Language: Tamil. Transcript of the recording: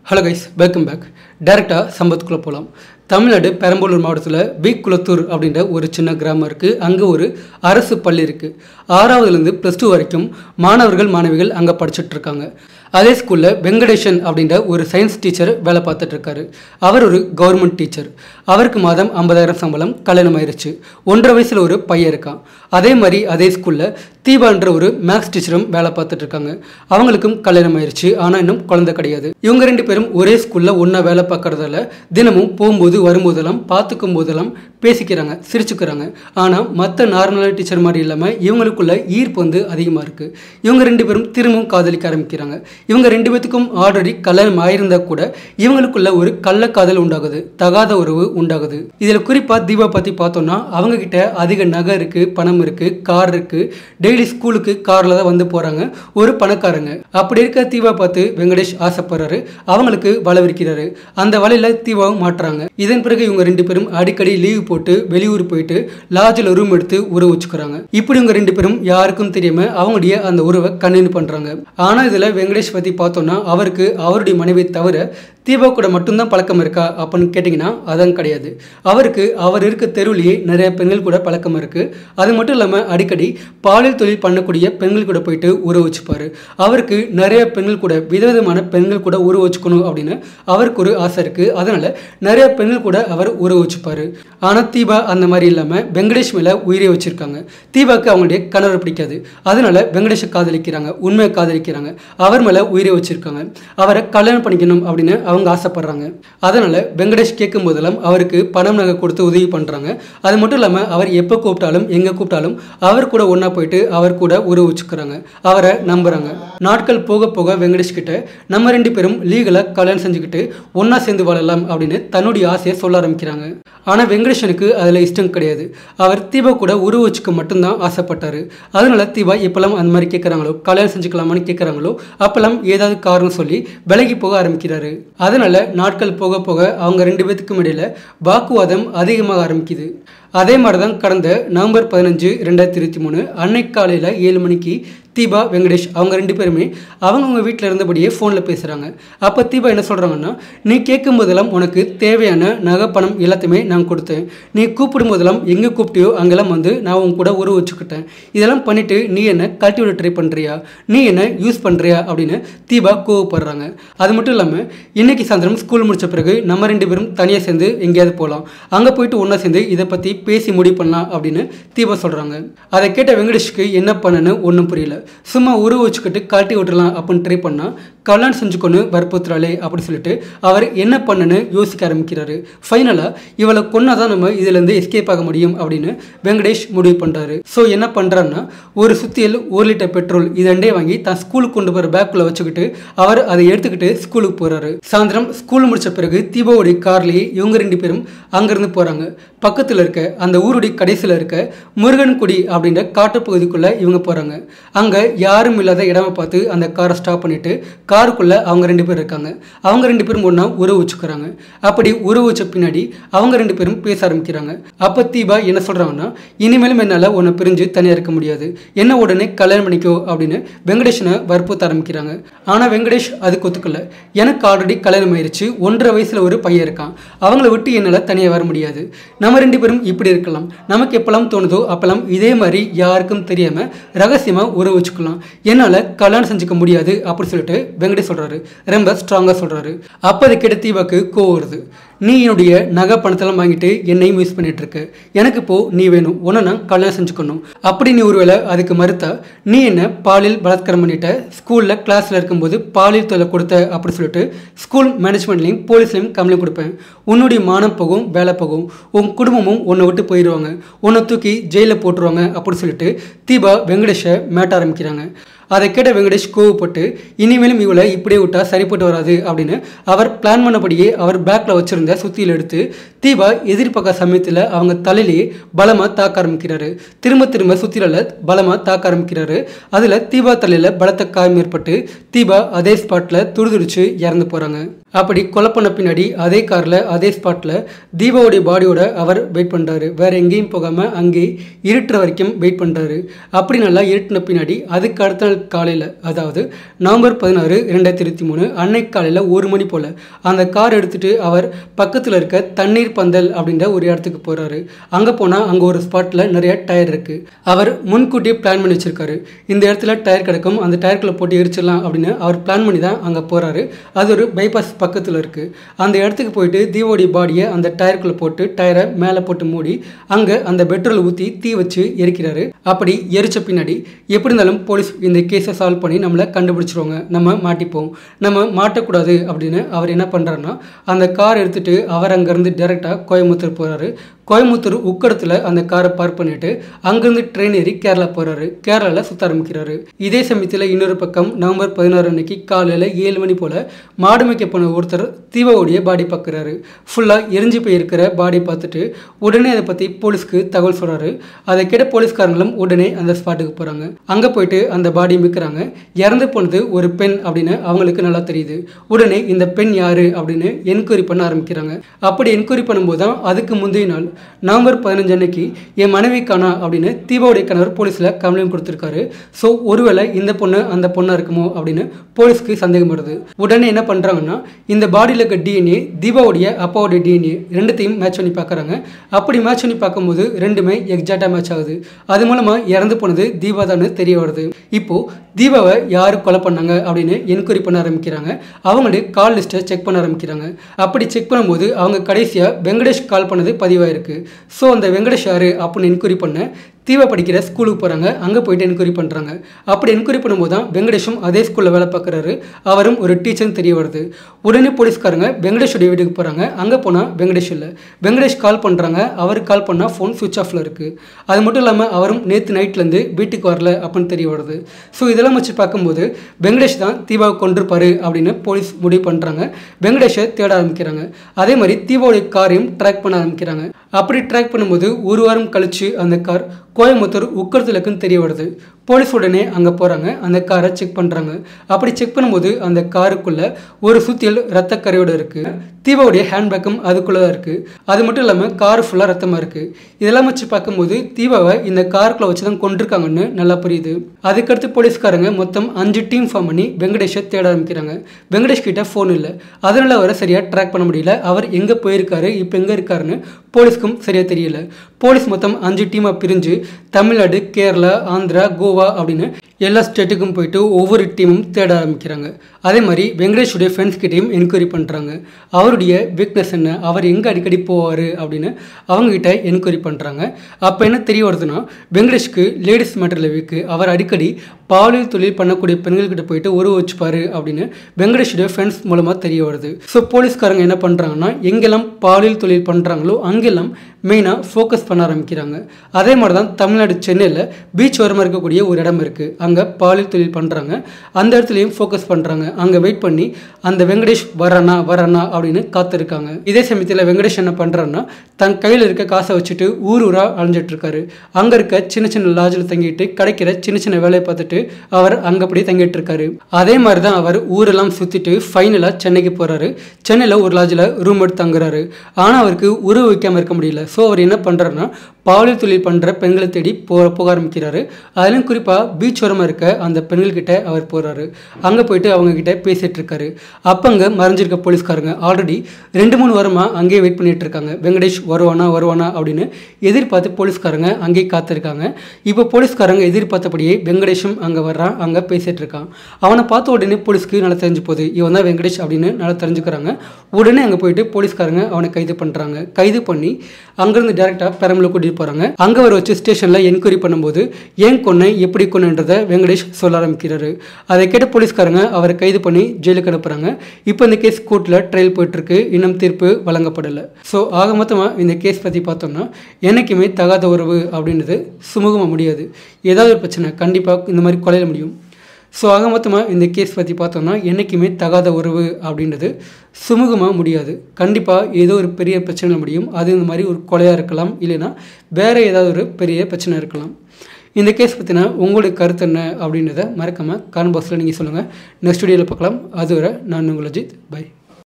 ஹலோ கைஸ் வெல்கம் பேக் டேரெக்டாக சம்பத்துக்குள்ளே போகலாம் தமிழ்நாடு பெரம்பலூர் மாவட்டத்தில் பி குளத்தூர் அப்படின்ற ஒரு சின்ன கிராமம் இருக்குது அங்கே ஒரு அரசு பள்ளி இருக்குது ஆறாவதுலேருந்து ப்ளஸ் டூ வரைக்கும் மாணவர்கள் மாணவிகள் அங்கே படிச்சுட்டு இருக்காங்க அதே ஸ்கூலில் வெங்கடேஷன் அப்படின்ற ஒரு சயின்ஸ் டீச்சர் வேலை பார்த்துட்டு இருக்காரு அவர் ஒரு கவர்மெண்ட் டீச்சர் அவருக்கு மாதம் ஐம்பதாயிரம் சம்பளம் கல்யாணம் ஆயிருச்சு ஒன்றரை வயசில் ஒரு பையன் இருக்கான் அதே மாதிரி அதே ஸ்கூலில் தீபான்ற ஒரு மேக்ஸ் டீச்சரும் வேலை பார்த்துட்டு இருக்காங்க அவங்களுக்கும் கல்யாணம் ஆயிருச்சு ஆனால் இன்னும் குழந்தை கிடையாது இவங்க ரெண்டு பேரும் ஒரே ஸ்கூலில் ஒன்றா வேலை பார்க்கறதால தினமும் போகும்போது வரும்போதெல்லாம் பார்த்துக்கும் போதெல்லாம் பேசிக்கிறாங்க சிரிச்சுக்கிறாங்க ஆனால் மற்ற நார்மலான டீச்சர் மாதிரி இல்லாமல் இவங்களுக்குள்ள ஈர்ப்பு வந்து அதிகமாக இருக்குது இவங்க ரெண்டு பேரும் திரும்பவும் காதலிக்க ஆரம்பிக்கிறாங்க இவங்க ரெண்டு பேத்துக்கும் ஆல்ரெடி கல்யாணம் ஆயிருந்தா கூட இவங்களுக்குள்ள ஒரு கள்ளக்காதல் உண்டாகுது தகாத உறவு உண்டாகுது இதில் குறிப்பாக தீபா பற்றி பார்த்தோம்னா அவங்க கிட்ட அதிக நகை இருக்குது பணம் இருக்குது கார் இருக்குது டெய்லி ஸ்கூலுக்கு காரில் தான் வந்து போகிறாங்க ஒரு பணக்காரங்க அப்படி இருக்க தீபா பார்த்து வெங்கடேஷ் ஆசைப்படுறாரு அவங்களுக்கு வலை விரிக்கிறாரு அந்த வலையில் தீபாவும் மாட்டுறாங்க இதன் பிறகு இவங்க ரெண்டு பேரும் அடிக்கடி லீவ் போட்டு வெளியூர் போயிட்டு லாட்ஜில் ரூம் எடுத்து உறவு வச்சுக்கிறாங்க இப்படி இவங்க ரெண்டு பேரும் யாருக்கும் தெரியாம அவங்களுடைய அந்த உறவை கண்டினியூ பண்றாங்க ஆனா இதுல வெங்கடேஷ் பத்தி பார்த்தோம்னா அவருக்கு அவருடைய மனைவி தவிர தீபா கூட மட்டும்தான் பழக்கம் இருக்கா அப்படின்னு கேட்டிங்கன்னா அதான் கிடையாது அவருக்கு அவர் இருக்க தெருவிலேயே நிறைய பெண்கள் கூட பழக்கம் இருக்கு அது மட்டும் இல்லாமல் அடிக்கடி பாலியல் தொழில் பண்ணக்கூடிய பெண்கள் கூட போயிட்டு உறவு வச்சுப்பாரு அவருக்கு நிறைய பெண்கள் கூட விதவிதமான பெண்கள் கூட உறவு வச்சுக்கணும் அப்படின்னு அவருக்கு ஒரு ஆசை இருக்கு அதனால நிறைய பெண்கள் கூட அவர் உறவு வச்சுப்பாரு ஆனால் தீபா அந்த மாதிரி இல்லாமல் வெங்கடேஷ் மேலே உயிரை வச்சிருக்காங்க தீபாக்கு அவங்களுடைய கணவர் பிடிக்காது அதனால வெங்கடேஷை காதலிக்கிறாங்க உண்மையை காதலிக்கிறாங்க அவர் மேலே உயிரை வச்சிருக்காங்க அவரை கல்யாணம் பண்ணிக்கணும் அப்படின்னு அவங்க ஆசைப்படுறாங்க அதனால வெங்கடேஷ் கேட்கும் போதெல்லாம் அவருக்கு பணம் நகை கொடுத்து உதவி பண்ணுறாங்க அது மட்டும் இல்லாமல் அவர் எப்போ கூப்பிட்டாலும் எங்கே கூப்பிட்டாலும் அவர் கூட ஒன்றா போயிட்டு அவர் கூட உறவு வச்சுக்கிறாங்க அவரை நம்புறாங்க நாட்கள் போக போக வெங்கடேஷ் கிட்ட நம்ம ரெண்டு பேரும் லீகலாக கல்யாணம் செஞ்சுக்கிட்டு ஒன்றா சேர்ந்து வாழலாம் அப்படின்னு தன்னுடைய ஆசையை சொல்ல ஆரம்பிக்கிறாங்க ஆனால் வெங்கடேஷனுக்கு அதில் இஷ்டம் கிடையாது அவர் தீபா கூட உருவ வச்சுக்க மட்டும்தான் ஆசைப்பட்டார் அதனால தீபா எப்பெல்லாம் அந்த மாதிரி கேட்குறாங்களோ கல்யாணம் செஞ்சுக்கலாமான்னு கேட்குறாங்களோ அப்பெல்லாம் ஏதாவது காரணம் சொல்லி விலகி போக ஆரம்பிக்கிறாரு அதனால நாட்கள் போக போக அவங்க ரெண்டு பேத்துக்கும் இடையில வாக்குவாதம் அதிகமாக ஆரம்பிக்குது அதே மாதிரி தான் கடந்த நவம்பர் பதினஞ்சு ரெண்டாயிரத்தி இருபத்தி மூணு அன்னைக்கு காலையில் ஏழு மணிக்கு தீபா வெங்கடேஷ் அவங்க ரெண்டு பேருமே அவங்கவுங்க வீட்டில் இருந்தபடியே ஃபோனில் பேசுகிறாங்க அப்போ தீபா என்ன சொல்கிறாங்கன்னா நீ கேட்கும் போதெல்லாம் உனக்கு தேவையான நகை பணம் எல்லாத்தையுமே நான் கொடுத்தேன் நீ கூப்பிடும் போதெல்லாம் எங்கே கூப்பிட்டியோ அங்கெல்லாம் வந்து நான் உன் கூட உறவு வச்சுக்கிட்டேன் இதெல்லாம் பண்ணிவிட்டு நீ என்ன கழட்டி விட ட்ரை பண்ணுறியா நீ என்ன யூஸ் பண்ணுறியா அப்படின்னு தீபா கோவப்படுறாங்க அது மட்டும் இல்லாமல் இன்னைக்கு சாயந்தரம் ஸ்கூல் முடிச்ச பிறகு நம்ம ரெண்டு பேரும் தனியாக சேர்ந்து எங்கேயாவது போகலாம் அங்கே போயிட்டு ஒன்றா சேர்ந்து இதை பற்றி பேசி முடிவு பண்ணலாம் அப்படின்னு தீபா சொல்கிறாங்க அதை கேட்ட வெங்கடேஷ்க்கு என்ன பண்ணனு ஒன்றும் புரியல சும்மா உருவ வச்சுக்கிட்டு கழட்டி விட்டுறலாம் அப்படின்னு ட்ரை பண்ணால் கல்யாணம் செஞ்சுக்கொண்டு வற்புறுத்துறாளே அப்படின்னு சொல்லிட்டு அவர் என்ன பண்ணனு யோசிக்க ஆரம்பிக்கிறாரு ஃபைனலாக இவளை கொன்னா தான் நம்ம இதுலேருந்து எஸ்கேப் ஆக முடியும் அப்படின்னு வெங்கடேஷ் முடிவு பண்ணுறாரு ஸோ என்ன பண்ணுறாருன்னா ஒரு சுத்தியல் ஒரு லிட்டர் பெட்ரோல் இதண்டே வாங்கி தான் ஸ்கூலுக்கு கொண்டு போகிற பேக்குள்ளே வச்சுக்கிட்டு அவர் அதை எடுத்துக்கிட்டு ஸ்கூலுக்கு போகிறாரு சாயந்தரம் ஸ்கூல் முடிச்ச பிறகு தீபாவுடைய கார்லேயே இவங்க ரெண்டு பேரும் அங்கேருந்து போகிறாங்க பக்கத்தில் இருக்க அந்த ஊருடைய கடைசியில் இருக்க முருகன்குடி அப்படின்ற காட்டுப்பகுதிக்குள்ளே இவங்க போகிறாங்க அங்கே யாரும் இல்லாத இடமா பார்த்து அந்த காரை ஸ்டாப் பண்ணிட்டு காருக்குள்ளே அவங்க ரெண்டு பேர் இருக்காங்க அவங்க ரெண்டு பேரும் ஒன்றா உறவு வச்சுக்கிறாங்க அப்படி உறவு வச்ச பின்னாடி அவங்க ரெண்டு பேரும் பேச ஆரம்பிக்கிறாங்க அப்போ தீபா என்ன சொல்கிறாங்கன்னா இனிமேலும் என்னால் உன்னை பிரிஞ்சு தனியாக இருக்க முடியாது என்ன உடனே கல்யாணம் பண்ணிக்கோ அப்படின்னு வெங்கடேஷனை வற்புறுத்த ஆரம்பிக்கிறாங்க ஆனால் வெங்கடேஷ் அதுக்கு ஒத்துக்கல எனக்கு ஆல்ரெடி கல்யாணம் ஆயிருச்சு ஒன்றரை வயசில் ஒரு பையன் இருக்கான் அவங்கள விட்டு என்னால் தனியாக வர முடியாது நம்ம ரெண்டு பேரும் இப்படி இருக்கலாம் நமக்கு எப்பெல்லாம் தோணுதோ அப்பெல்லாம் இதே மாதிரி யாருக்கும் தெரியாமல் ரகசியமாக உறவு வச்சுக்கலாம் என்னால் கல்யாணம் செஞ்சுக்க முடியாது அப்படின்னு சொல்லிட்டு வெங்கடேஷ் சொல்கிறாரு ரொம்ப ஸ்ட்ராங்காக சொல்கிறாரு அப்போ அதை கேட்ட தீபாக்கு கோவம் வருது நீ என்னுடைய நகை பணத்தெல்லாம் வாங்கிட்டு என்னையும் யூஸ் பண்ணிட்டு இருக்க எனக்கு இப்போ நீ வேணும் உன்னை நான் கல்யாணம் செஞ்சுக்கணும் அப்படி நீ ஒருவேளை அதுக்கு மறுத்தா நீ என்ன பாலியல் பலாத்காரம் பண்ணிட்ட ஸ்கூலில் கிளாஸில் இருக்கும்போது பாலியல் தொலை கொடுத்த அப்படி சொல்லிட்டு ஸ்கூல் மேனேஜ்மெண்ட்லையும் போலீஸ்லையும் கம்ப்ளைண்ட் கொடுப்பேன் உன்னுடைய மானம் போகும் வேலை போகும் உன் குடும்பமும் உன்னை விட்டு போயிடுவாங்க உன்னை தூக்கி ஜெயிலில் போட்டுருவாங்க அப்படின்னு சொல்லிட்டு தீபா வெங்கடேஷை மேட்ட ஆரம்பிக்கிறாங்க அதை கேட்ட வெங்கடேஷ் கோவப்பட்டு இனிமேலும் இவளை இப்படியே விட்டா சரிப்பட்டு வராது அப்படின்னு அவர் பிளான் பண்ணபடியே அவர் பேக்கில் வச்சிருந்த சுத்தியில் எடுத்து தீபா எதிர்பார்க்க சமயத்தில் அவங்க தலையிலேயே பலமாக தாக்க ஆரம்பிக்கிறாரு திரும்ப திரும்ப சுத்திரல பலமாக தாக்க ஆரம்பிக்கிறாரு அதில் தீபா தலையில் பலத்த காயம் ஏற்பட்டு தீபா அதே ஸ்பாட்டில் துடிதுடிச்சு இறந்து போகிறாங்க அப்படி கொலை பண்ண பின்னாடி அதே காரில் அதே ஸ்பாட்டில் தீபாவுடைய பாடியோட அவர் வெயிட் பண்ணுறாரு வேற எங்கேயும் போகாமல் அங்கே இருட்டுற வரைக்கும் வெயிட் பண்ணுறாரு அப்படி நல்லா இருட்டின பின்னாடி அதுக்கு அடுத்த நாள் காலையில் அதாவது நவம்பர் பதினாறு ரெண்டாயிரத்தி இருபத்தி மூணு அன்னைக்கு காலையில் ஒரு மணி போல் அந்த கார் எடுத்துகிட்டு அவர் பக்கத்தில் இருக்க தண்ணீர் பந்தல் அப்படின்ற ஒரு இடத்துக்கு போகிறாரு அங்கே போனால் அங்கே ஒரு ஸ்பாட்டில் நிறைய டயர் இருக்குது அவர் முன்கூட்டியே பிளான் பண்ணி வச்சுருக்காரு இந்த இடத்துல டயர் கிடக்கும் அந்த டயருக்குள்ளே போட்டு எரிச்சிடலாம் அப்படின்னு அவர் பிளான் பண்ணி தான் அங்கே போகிறாரு அது ஒரு பைபாஸ் பக்கத்தில் இருக்குது அந்த இடத்துக்கு போயிட்டு தீவோடைய பாடியை அந்த டயருக்குள்ளே போட்டு டயரை மேலே போட்டு மூடி அங்கே அந்த பெட்ரோல் ஊற்றி தீ வச்சு எரிக்கிறாரு அப்படி எரிச்ச பின்னாடி எப்படி இருந்தாலும் போலீஸ் இந்த கேஸை சால்வ் பண்ணி நம்மளை கண்டுபிடிச்சிருவாங்க நம்ம மாட்டிப்போம் நம்ம மாட்டக்கூடாது அப்படின்னு அவர் என்ன பண்ணுறாருன்னா அந்த கார் எடுத்துகிட்டு அவர் அங்கேருந்து டேரெக்டாக கோயம்புத்தூர் போகிறாரு கோயம்புத்தூர் உக்கடத்தில் அந்த காரை பார்க் பண்ணிட்டு அங்கேருந்து ட்ரெயின் ஏறி கேரளா போகிறாரு கேரளாவில் சுற்ற ஆரம்பிக்கிறாரு இதே சமயத்தில் இன்னொரு பக்கம் நவம்பர் பதினாறு அன்னைக்கு காலையில் ஏழு மணி போல் மாடு மேய்க்க போன ஒருத்தர் தீபாவோடைய பாடி பார்க்குறாரு ஃபுல்லாக எரிஞ்சு போயிருக்கிற பாடி பார்த்துட்டு உடனே அதை பற்றி போலீஸ்க்கு தகவல் சொல்கிறாரு அதை கேட்ட போலீஸ்காரங்களும் உடனே அந்த ஸ்பாட்டுக்கு போகிறாங்க அங்கே போயிட்டு அந்த பாடியை மிக்கிறாங்க இறந்து போனது ஒரு பெண் அப்படின்னு அவங்களுக்கு நல்லா தெரியுது உடனே இந்த பெண் யாரு அப்படின்னு என்கொயரி பண்ண ஆரம்பிக்கிறாங்க அப்படி என்கொயரி பண்ணும்போது தான் அதுக்கு முந்தைய நாள் நவம்பர் பதினஞ்சு அன்னைக்கு என் மனைவி காணா அப்படின்னு தீபாவுடைய கணவர் போலீஸில் கம்ப்ளைண்ட் கொடுத்துருக்காரு ஸோ ஒருவேளை இந்த பொண்ணு அந்த பொண்ணாக இருக்குமோ அப்படின்னு போலீஸ்க்கு சந்தேகம் வருது உடனே என்ன பண்ணுறாங்கன்னா இந்த பாடியில் இருக்க டிஎன்ஏ தீபாவுடைய அப்பாவுடைய டிஎன்ஏ ரெண்டுத்தையும் மேட்ச் பண்ணி பார்க்குறாங்க அப்படி மேட்ச் பண்ணி பார்க்கும்போது ரெண்டுமே எக்ஸாக்டாக மேட்ச் ஆகுது அது மூலமாக இறந்து போனது தீபா தான் தெரிய வருது இப்போது தீபாவை யார் கொலை பண்ணாங்க அப்படின்னு என்கொயரி பண்ண ஆரம்பிக்கிறாங்க அவங்களுடைய கால் லிஸ்ட்டை செக் பண்ண ஆரம்பிக்கிறாங்க அப்படி செக் பண்ணும்போது அவங்க கடைசியாக வெங்கடேஷ் கால் பண்ணது பதிவாயிருக்கு ஸோ அந்த வெங்கடேஷ் யார் அப்படின்னு என்கொயரி பண்ண தீவா படிக்கிற ஸ்கூலுக்கு போகிறாங்க அங்கே போயிட்டு என்கொயரி பண்ணுறாங்க அப்படி என்கொயரி பண்ணும்போது தான் வெங்கடேஷும் அதே ஸ்கூலில் வேலை பார்க்குறாரு அவரும் ஒரு டீச்சர்னு தெரிய வருது உடனே போலீஸ்காரங்க வெங்கடேஷோடைய வீட்டுக்கு போகிறாங்க அங்கே போனால் வெங்கடேஷ் இல்லை வெங்கடேஷ் கால் பண்ணுறாங்க அவருக்கு கால் பண்ணால் ஃபோன் சுவிச் ஆஃபில் இருக்குது அது மட்டும் இல்லாமல் அவரும் நேற்று நைட்லேருந்து வீட்டுக்கு வரல அப்படின்னு தெரிய வருது ஸோ இதெல்லாம் வச்சு பார்க்கும்போது வெங்கடேஷ் தான் தீபாவை கொண்டிருப்பாரு அப்படின்னு போலீஸ் முடிவு பண்ணுறாங்க வெங்கடேஷை தேட ஆரம்பிக்கிறாங்க அதே மாதிரி தீபாவுடைய காரையும் ட்ராக் பண்ண ஆரம்பிக்கிறாங்க அப்படி ட்ராக் பண்ணும்போது ஒரு வாரம் கழிச்சு அந்த கார் கோயம்புத்தூர் உக்கரத்தில் இருக்குன்னு தெரிய வருது போலீஸ் உடனே அங்கே போகிறாங்க அந்த காரை செக் பண்ணுறாங்க அப்படி செக் பண்ணும்போது அந்த காருக்குள்ளே ஒரு சுத்தியல் ரத்தக்கரையோடு இருக்குது தீபாவுடைய ஹேண்ட்பேக்கும் அதுக்குள்ளே தான் இருக்குது அது மட்டும் இல்லாமல் கார் ஃபுல்லாக ரத்தமாக இருக்குது இதெல்லாம் வச்சு பார்க்கும்போது தீபாவை இந்த காருக்குள்ளே வச்சு தான் கொண்டிருக்காங்கன்னு நல்லா புரியுது அதுக்கடுத்து போலீஸ்காரங்க மொத்தம் அஞ்சு டீம் ஃபார்ம் பண்ணி வெங்கடேஷை தேட ஆரம்பிக்கிறாங்க வெங்கடேஷ் கிட்ட ஃபோன் இல்லை அதனால் அவரை சரியாக ட்ராக் பண்ண முடியல அவர் எங்கே போயிருக்காரு இப்போ எங்கே இருக்காருன்னு போலீஸ்க்கும் சரியாக தெரியல போலீஸ் மொத்தம் அஞ்சு டீமாக பிரிஞ்சு தமிழ்நாடு கேரளா ஆந்திரா கோவா அப்படின்னு எல்லா ஸ்டேட்டுக்கும் போயிட்டு ஒவ்வொரு டீமும் தேட ஆரம்பிக்கிறாங்க அதே மாதிரி வெங்கடேஷுடைய ஃப்ரெண்ட்ஸ் கிட்டேயும் என்கொயரி பண்ணுறாங்க அவருடைய வீக்னஸ் என்ன அவர் எங்கே அடிக்கடி போவார் அப்படின்னு அவங்கக்கிட்ட என்கொயரி பண்ணுறாங்க அப்போ என்ன தெரிய வருதுன்னா வெங்கடேஷ்க்கு லேடிஸ் மேட்டரில் வீக்கு அவர் அடிக்கடி பாலியல் தொழில் பண்ணக்கூடிய பெண்கள்கிட்ட போயிட்டு உருவ வச்சுப்பாரு அப்படின்னு வெங்கடேஷுடைய ஃப்ரெண்ட்ஸ் மூலமாக தெரிய வருது ஸோ போலீஸ்காரங்க என்ன பண்ணுறாங்கன்னா எங்கெல்லாம் பாலியல் தொழில் பண்ணுறாங்களோ அங்கெல்லாம் மெயினாக ஃபோக்கஸ் பண்ண ஆரம்பிக்கிறாங்க அதே மாதிரி தான் தமிழ்நாடு சென்னையில் பீச் ஓரமாக இருக்கக்கூடிய ஒரு இடம் இருக்குது அங்கே பாலியல் தொழில் பண்ணுறாங்க அந்த இடத்துலையும் ஃபோக்கஸ் பண்ணுறாங்க அங்கே வெயிட் பண்ணி அந்த வெங்கடேஷ் வரானா வரானா அப்படின்னு காத்திருக்காங்க இதே சமயத்தில் வெங்கடேஷ் என்ன பண்ணுறாருன்னா தன் கையில் இருக்க காசை வச்சுட்டு ஊர் ஊராக அலைஞ்சிட்டு இருக்காரு அங்கே இருக்க சின்ன சின்ன லாட்ஜில் தங்கிட்டு கிடைக்கிற சின்ன சின்ன வேலையை பார்த்துட்டு அவர் அங்கே அப்படியே தங்கிட்டு இருக்காரு அதே மாதிரி தான் அவர் ஊரெல்லாம் சுற்றிட்டு ஃபைனலாக சென்னைக்கு போகிறாரு சென்னையில் ஒரு லாட்ஜில் ரூம் எடுத்து தங்குறாரு ஆனால் அவருக்கு உருவ வைக்காமல் இருக்க முடியல ஸோ அவர் என்ன பண்ணுறாருன்னா பாலியல் தொழில் பண்ணுற பெண்களை தேடி போ போக ஆரம்பிக்கிறாரு அதிலும் குறிப்பாக பீச் ஓரமாக இருக்க அந்த பெண்கள்கிட்ட அவர் போகிறாரு அங்கே போயிட்டு அவங்க கிட்ட பேசிகிட்டு இருக்காரு அப்போ அங்கே மறைஞ்சிருக்க போலீஸ்காரங்க ஆல்ரெடி ரெண்டு மூணு வாரமாக அங்கேயே வெயிட் பண்ணிட்டு இருக்காங்க வெங்கடேஷ் வருவானா வருவானா அப்படின்னு எதிர்பார்த்து போலீஸ்காரங்க அங்கேயே காத்திருக்காங்க இப்போ போலீஸ்காரங்க எதிர்பார்த்தபடியே வெங்கடேஷும் அங்கே வர்றான் அங்கே பேசிகிட்டு இருக்கான் அவனை பார்த்த உடனே போலீஸ்க்கு நல்லா தெரிஞ்சு போகுது இவன் தான் வெங்கடேஷ் அப்படின்னு நல்லா தெரிஞ்சுக்கிறாங்க உடனே அங்கே போயிட்டு போலீஸ்காரங்க அவனை கைது பண்ணுறாங்க கைது பண்ணி அங்கேருந்து டேரெக்டாக பெரம்பலூர் கூட்டிகிட்டு போகிறாங்க அங்கே வர வச்சு ஸ்டேஷனில் என்கொயரி பண்ணும்போது ஏன் கொன்னை எப்படி கொன்னுன்றதை வெங்கடேஷ் சொல்ல ஆரம்பிக்கிறாரு அதை கேட்ட போலீஸ்காரங்க அவரை கைது பண்ணி ஜெயிலுக்கு அனுப்புகிறாங்க இப்போ இந்த கேஸ் கோர்ட்டில் ட்ரையல் போயிட்டுருக்கு இன்னும் தீர்ப்பு வழங்கப்படலை ஸோ ஆக மொத்தமாக இந்த கேஸ் பற்றி பார்த்தோம்னா என்றைக்குமே தகாத உறவு அப்படின்றது சுமூகமாக முடியாது ஏதாவது ஒரு பிரச்சனை கண்டிப்பாக இந்த மாதிரி கொலையில முடியும் ஸோ ஆக மொத்தமாக இந்த கேஸ் பற்றி பார்த்தோம்னா என்றைக்குமே தகாத உறவு அப்படின்றது சுமூகமாக முடியாது கண்டிப்பாக ஏதோ ஒரு பெரிய பிரச்சனை முடியும் அது இந்த மாதிரி ஒரு கொலையாக இருக்கலாம் இல்லைன்னா வேறு ஏதாவது ஒரு பெரிய பிரச்சனை இருக்கலாம் இந்த கேஸ் பற்றின உங்களுடைய கருத்து என்ன அப்படின்றத மறக்காமல் கான் பாக்ஸில் நீங்கள் சொல்லுங்கள் நெக்ஸ்ட் வீடியோவில் பார்க்கலாம் அதுவரை நான் உங்கள் அஜித் பை